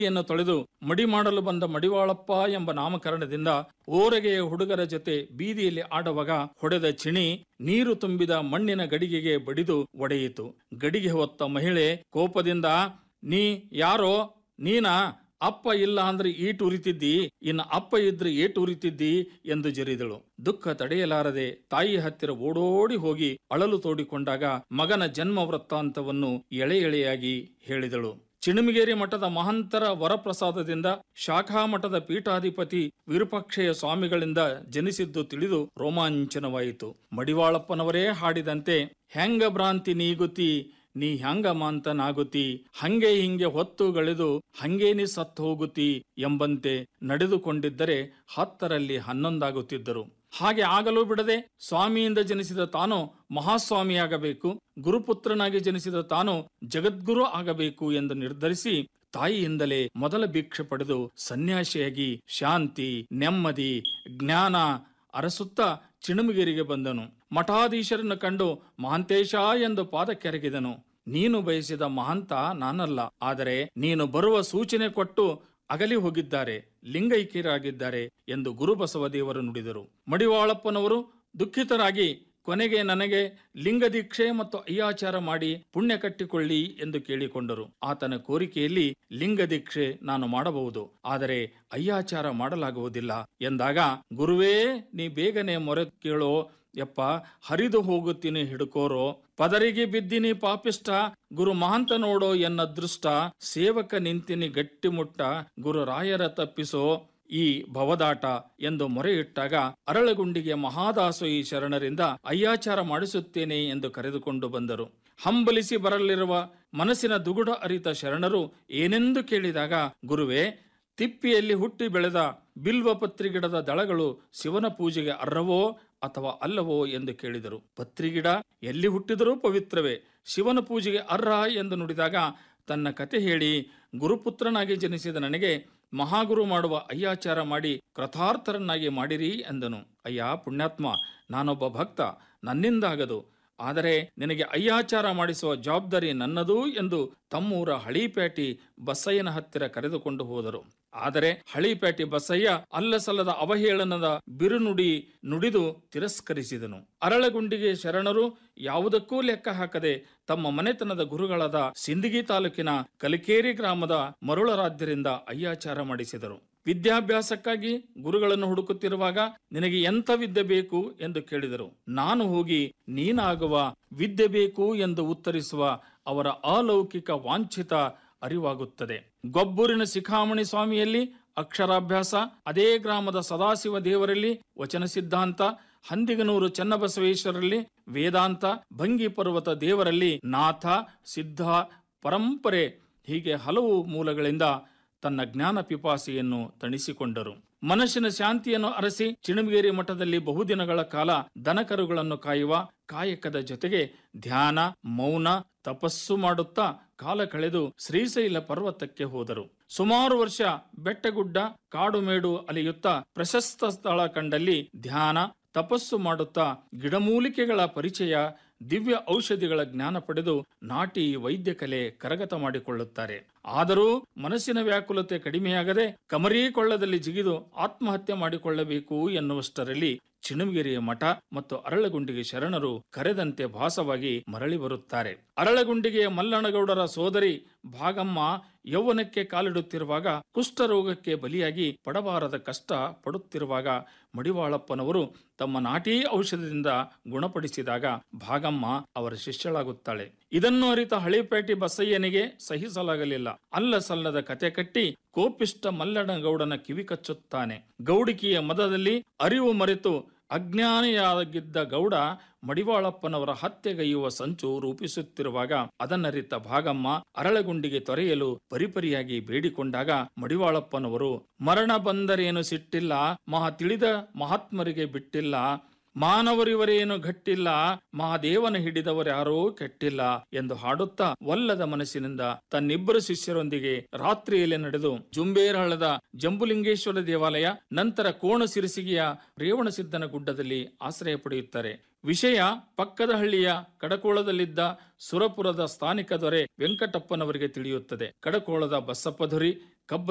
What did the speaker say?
ಯನ್ನು ತೊಳೆದು ಮಡಿ ಮಾಡಲು ಬಂದ ಮಡಿವಾಳಪ್ಪ ಎಂಬ ನಾಮಕರಣದಿಂದ ಓರಗೆಯ ಹುಡುಗರ ಜೊತೆ ಬೀದಿಯಲ್ಲಿ ಆಡುವಾಗ ಹೊಡೆದ ಚಿಣಿ ನೀರು ತುಂಬಿದ ಮಣ್ಣಿನ ಗಡಿಗೆಗೆ ಬಡಿದು ಒಡೆಯಿತು ಗಡಿಗೆ ಹೊತ್ತ ಮಹಿಳೆ ಕೋಪದಿಂದ ನೀ ಯಾರೋ ನೀನಾ ಅಪ್ಪ ಇಲ್ಲ ಅಂದ್ರೆ ಈಟು ಉರಿತಿದ್ದಿ ಇನ್ನು ಅಪ್ಪ ಇದ್ರೆ ಏಟು ಉರಿತಿದ್ದಿ ಎಂದು ಜರಿದಳು ದುಃಖ ತಡೆಯಲಾರದೆ ತಾಯಿ ಹತ್ತಿರ ಓಡೋಡಿ ಹೋಗಿ ಅಳಲು ತೋಡಿಕೊಂಡಾಗ ಮಗನ ಜನ್ಮ ವೃತ್ತಾಂತವನ್ನು ಎಳೆ ಎಳೆಯಾಗಿ ಹೇಳಿದಳು ಚಿಣುಮಿಗೇರಿ ಮಠದ ಮಹಂತರ ವರಪ್ರಸಾದದಿಂದ ಶಾಖಾ ಮಠದ ಪೀಠಾಧಿಪತಿ ವಿರೂಪಾಕ್ಷಯ ಸ್ವಾಮಿಗಳಿಂದ ಜನಿಸಿದ್ದು ತಿಳಿದು ರೋಮಾಂಚನವಾಯಿತು ಮಡಿವಾಳಪ್ಪನವರೇ ಹಾಡಿದಂತೆ ಹೆಂಗ ಭ್ರಾಂತಿ ನೀಗುತಿ ನೀ ಹ್ಯಾಂಗ ಮಾಂತನಾಗುತ್ತಿ ಹಂಗೆ ಹಿಂಗೆ ಹೊತ್ತು ಗಳೆದು ಹಂಗೇ ನೀ ಸತ್ತು ಹೋಗುತ್ತಿ ಎಂಬಂತೆ ನಡೆದುಕೊಂಡಿದ್ದರೆ ಹತ್ತರಲ್ಲಿ ಹನ್ನೊಂದಾಗುತ್ತಿದ್ದರು ಹಾಗೆ ಆಗಲೂ ಬಿಡದೆ ಸ್ವಾಮಿಯಿಂದ ಜನಿಸಿದ ತಾನು ಮಹಾಸ್ವಾಮಿಯಾಗಬೇಕು ಗುರುಪುತ್ರನಾಗಿ ಜನಿಸಿದ ತಾನು ಜಗದ್ಗುರು ಆಗಬೇಕು ಎಂದು ನಿರ್ಧರಿಸಿ ತಾಯಿಯಿಂದಲೇ ಮೊದಲ ಭಿಕ್ಷೆ ಪಡೆದು ಸನ್ಯಾಸಿಯಾಗಿ ಶಾಂತಿ ನೆಮ್ಮದಿ ಜ್ಞಾನ ಅರಸುತ್ತಾ ಚಿಣುಮಿಗಿರಿಗೆ ಬಂದನು ಮಠಾಧೀಶರನ್ನು ಕಂಡು ಮಹಾಂತೇಶ ಎಂದು ಪಾದ ಕೆರಗಿದನು ನೀನು ಬಯಸಿದ ಮಹಂತ ನಾನಲ್ಲ ಆದರೆ ನೀನು ಬರುವ ಸೂಚನೆ ಕೊಟ್ಟು ಅಗಲಿ ಹೋಗಿದ್ದಾರೆ ಲಿಂಗೈಕ್ಯರಾಗಿದ್ದಾರೆ ಎಂದು ಗುರುಬಸವ ದೇವರು ನುಡಿದರು ಮಡಿವಾಳಪ್ಪನವರು ದುಃಖಿತರಾಗಿ ಕೊನೆಗೆ ನನಗೆ ಲಿಂಗ ದೀಕ್ಷೆ ಮತ್ತು ಅಯ್ಯಾಚಾರ ಮಾಡಿ ಪುಣ್ಯ ಕಟ್ಟಿಕೊಳ್ಳಿ ಎಂದು ಕೇಳಿಕೊಂಡರು ಆತನ ಕೋರಿಕೆಯಲ್ಲಿ ಲಿಂಗ ದೀಕ್ಷೆ ನಾನು ಮಾಡಬಹುದು ಆದರೆ ಅಯ್ಯಾಚಾರ ಮಾಡಲಾಗುವುದಿಲ್ಲ ಎಂದಾಗ ಗುರುವೇ ನೀ ಬೇಗನೆ ಮೊರೆ ಕೇಳೋ ಯಪ್ಪ ಹರಿದು ಹೋಗುತ್ತೀನಿ ಹಿಡ್ಕೋರೋ ಪದರಿಗೆ ಬಿದ್ದಿನಿ ಪಾಪಿಷ್ಟ ಗುರು ಮಹಾಂತ ನೋಡೋ ಎನ್ನ ದೃಷ್ಟ ಸೇವಕ ನಿಂತಿನಿ ಗಟ್ಟಿಮುಟ್ಟ ಗುರು ರಾಯರ ತಪ್ಪಿಸೋ ಈ ಭವದಾಟ ಎಂದು ಮೊರೆ ಇಟ್ಟಾಗ ಅರಳಗುಂಡಿಗೆ ಮಹಾದಾಸೋಯಿ ಶರಣರಿಂದ ಅಯ್ಯಾಚಾರ ಮಾಡಿಸುತ್ತೇನೆ ಎಂದು ಕರೆದುಕೊಂಡು ಬಂದರು ಹಂಬಲಿಸಿ ಬರಲಿರುವ ಮನಸ್ಸಿನ ದುಗುಡ ಅರಿತ ಶರಣರು ಏನೆಂದು ಕೇಳಿದಾಗ ಗುರುವೇ ತಿಪ್ಪಿಯಲ್ಲಿ ಹುಟ್ಟಿ ಬೆಳೆದ ಬಿಲ್ವ ಪತ್ರಿಗಿಡದ ದಳಗಳು ಶಿವನ ಪೂಜೆಗೆ ಅರ್ಹವೋ ಅಥವಾ ಅಲ್ಲವೋ ಎಂದು ಕೇಳಿದರು ಪತ್ರಿಗಿಡ ಎಲ್ಲಿ ಹುಟ್ಟಿದರೂ ಪವಿತ್ರವೇ ಶಿವನ ಪೂಜೆಗೆ ಅರ್ಹ ಎಂದು ನುಡಿದಾಗ ತನ್ನ ಕತೆ ಹೇಳಿ ಗುರುಪುತ್ರನಾಗಿ ಜನಿಸಿದ ನನಗೆ ಮಹಾಗುರು ಮಾಡುವ ಅಯ್ಯಾಚಾರ ಮಾಡಿ ಕೃತಾರ್ಥರನ್ನಾಗಿ ಮಾಡಿರಿ ಎಂದನು ಅಯ್ಯ ಪುಣ್ಯಾತ್ಮ ನಾನೊಬ್ಬ ಭಕ್ತ ನನ್ನಿಂದಾಗದು ಆದರೆ ನಿನಗೆ ಅಯ್ಯಾಚಾರ ಮಾಡಿಸುವ ಜವಾಬ್ದಾರಿ ನನ್ನದು ಎಂದು ತಮ್ಮೂರ ಹಳಿಪೇಟಿ ಬಸಯ್ಯನ ಹತ್ತಿರ ಕರೆದುಕೊಂಡು ಹೋದರು ಆದರೆ ಹಳಿಪೇಟಿ ಬಸಯ್ಯ ಅಲ್ಲಸಲ್ಲದ ಅವಹೇಳನದ ಬಿರುನುಡಿ ನುಡಿದು ತಿರಸ್ಕರಿಸಿದನು ಅರಳಗುಂಡಿಗೆ ಶರಣರು ಯಾವುದಕ್ಕೂ ಲೆಕ್ಕ ಹಾಕದೆ ತಮ್ಮ ಮನೆತನದ ಗುರುಗಳಾದ ಸಿಂದಗಿ ತಾಲೂಕಿನ ಕಲಿಕೇರಿ ಗ್ರಾಮದ ಮರುಳರಾಧ್ಯರಿಂದ ಅಯ್ಯಾಚಾರ ಮಾಡಿಸಿದರು ವಿದ್ಯಾಭ್ಯಾಸಕ್ಕಾಗಿ ಗುರುಗಳನ್ನು ಹುಡುಕುತ್ತಿರುವಾಗ ನಿನಗೆ ಎಂಥ ವಿದ್ಯೆ ಬೇಕು ಎಂದು ಕೇಳಿದರು ನಾನು ಹೋಗಿ ನೀನಾಗುವ ವಿದ್ಯೆ ಬೇಕು ಎಂದು ಉತ್ತರಿಸುವ ಅವರ ಅಲೌಕಿಕ ವಾಂಛಿತ ಅರಿವಾಗುತ್ತದೆ ಗೊಬ್ಬೂರಿನ ಶಿಖಾಮಣಿ ಸ್ವಾಮಿಯಲ್ಲಿ ಅಕ್ಷರಾಭ್ಯಾಸ ಅದೇ ಗ್ರಾಮದ ಸದಾಶಿವ ದೇವರಲ್ಲಿ ವಚನ ಸಿದ್ಧಾಂತ ಹಂದಿಗನೂರು ಚನ್ನಬಸವೇಶ್ವರಲ್ಲಿ ವೇದಾಂತ ಭಂಗಿ ಪರ್ವತ ದೇವರಲ್ಲಿ ನಾಥ ಸಿದ್ಧ ಪರಂಪರೆ ಹೀಗೆ ಹಲವು ಮೂಲಗಳಿಂದ ತನ್ನ ಜ್ಞಾನ ಪಿಪಾಸೆಯನ್ನು ತಣಿಸಿಕೊಂಡರು ಮನಸ್ಸಿನ ಶಾಂತಿಯನ್ನು ಅರಸಿ ಚಿಣುಗೇರಿ ಮಠದಲ್ಲಿ ಬಹುದಿನಗಳ ಕಾಲ ದನಕರುಗಳನ್ನು ಕಾಯುವ ಕಾಯಕದ ಜೊತೆಗೆ ಧ್ಯಾನ ಮೌನ ತಪಸ್ಸು ಮಾಡುತ್ತಾ ಕಾಲ ಕಳೆದು ಶ್ರೀಶೈಲ ಪರ್ವತಕ್ಕೆ ಹೋದರು ಸುಮಾರು ವರ್ಷ ಬೆಟ್ಟಗುಡ್ಡ ಕಾಡುಮೇಡು ಅಲೆಯುತ್ತಾ ಪ್ರಶಸ್ತ ಸ್ಥಳ ಕಂಡಲ್ಲಿ ಧ್ಯಾನ ತಪಸ್ಸು ಮಾಡುತ್ತಾ ಗಿಡಮೂಲಿಕೆಗಳ ಪರಿಚಯ ದಿವ್ಯ ಔಷಧಿಗಳ ಜ್ಞಾನ ಪಡೆದು ನಾಟಿ ವೈದ್ಯ ಕಲೆ ಕರಗತ ಮಾಡಿಕೊಳ್ಳುತ್ತಾರೆ ಆದರೂ ಮನಸ್ಸಿನ ವ್ಯಾಕುಲತೆ ಕಡಿಮೆಯಾಗದೆ ಕಮರೀಕೊಳ್ಳದಲ್ಲಿ ಜಿಗಿದು ಆತ್ಮಹತ್ಯೆ ಮಾಡಿಕೊಳ್ಳಬೇಕು ಎನ್ನುವಷ್ಟರಲ್ಲಿ ಚಿಣುಗಿರಿಯ ಮಠ ಮತ್ತು ಅರಳಗುಂಡಿಗೆ ಶರಣರು ಕರೆದಂತೆ ಭಾಸವಾಗಿ ಮರಳಿ ಬರುತ್ತಾರೆ ಅರಳಗುಂಡಿಗೆಯ ಮಲ್ಲಣ್ಣಗೌಡರ ಸೋದರಿ ಭಾಗಮ್ಮ ಯೌವನಕ್ಕೆ ಕಾಲಿಡುತ್ತಿರುವಾಗ ಕುಷ್ಠರೋಗಕ್ಕೆ ಬಲಿಯಾಗಿ ಪಡಬಾರದ ಕಷ್ಟ ಪಡುತ್ತಿರುವಾಗ ಮಡಿವಾಳಪ್ಪನವರು ತಮ್ಮ ನಾಟಿ ಔಷಧದಿಂದ ಗುಣಪಡಿಸಿದಾಗ ಭಾಗಮ್ಮ ಅವರ ಶಿಷ್ಯಳಾಗುತ್ತಾಳೆ ಇದನ್ನು ಅರಿತ ಹಳಿಪೇಟೆ ಬಸಯ್ಯನಿಗೆ ಸಹಿಸಲಾಗಲಿಲ್ಲ ಅಲ್ಲ ಸಲ್ಲದ ಕತೆ ಕಟ್ಟಿ ಕೋಪಿಷ್ಟ ಮಲ್ಲಣ್ಣಗೌಡನ ಕಿವಿ ಕಚ್ಚುತ್ತಾನೆ ಗೌಡಿಕಿಯ ಮದದಲ್ಲಿ ಅರಿವು ಮರೆತು ಅಜ್ಞಾನಿಯಾಗಿದ್ದ ಗೌಡ ಮಡಿವಾಳಪ್ಪನವರ ಹತ್ಯೆಗೈಯುವ ಸಂಚು ರೂಪಿಸುತ್ತಿರುವಾಗ ಅದನ್ನರಿತ ಭಾಗಮ್ಮ ಅರಳಗುಂಡಿಗೆ ತೊರೆಯಲು ಪರಿಪರಿಯಾಗಿ ಬೇಡಿಕೊಂಡಾಗ ಮಡಿವಾಳಪ್ಪನವರು ಮರಣ ಬಂದರೇನು ಸಿಟ್ಟಿಲ್ಲ ಮಹಾ ತಿಳಿದ ಮಹಾತ್ಮರಿಗೆ ಬಿಟ್ಟಿಲ್ಲ ಮಾನವರಿವರೇನು ಗಟ್ಟಿಲ್ಲ ಮಹಾದೇವನ ಹಿಡಿದವರ್ಯಾರೂ ಕೆಟ್ಟಿಲ್ಲ ಎಂದು ಹಾಡುತ್ತಾ ಒಲ್ಲದ ಮನಸ್ಸಿನಿಂದ ತನ್ನಿಬ್ಬರು ಶಿಷ್ಯರೊಂದಿಗೆ ರಾತ್ರಿಯಲ್ಲಿ ನಡೆದು ಜುಂಬೇರಹಳ್ಳದ ಜಂಬುಲಿಂಗೇಶ್ವರ ದೇವಾಲಯ ನಂತರ ಕೋಣ ಸಿರಿಸಿಗೆಯ ರೇವಣಸಿದ್ದನ ಗುಡ್ಡದಲ್ಲಿ ಆಶ್ರಯ ಪಡೆಯುತ್ತಾರೆ ವಿಷಯ ಪಕ್ಕದ ಹಳ್ಳಿಯ ಕಡಕೋಳದಲ್ಲಿದ್ದ ಸುರಪುರದ ಸ್ಥಾನಿಕ ದೊರೆ ವೆಂಕಟಪ್ಪನವರಿಗೆ ತಿಳಿಯುತ್ತದೆ ಕಡಕೋಳದ ಬಸಪ್ಪಧುರಿ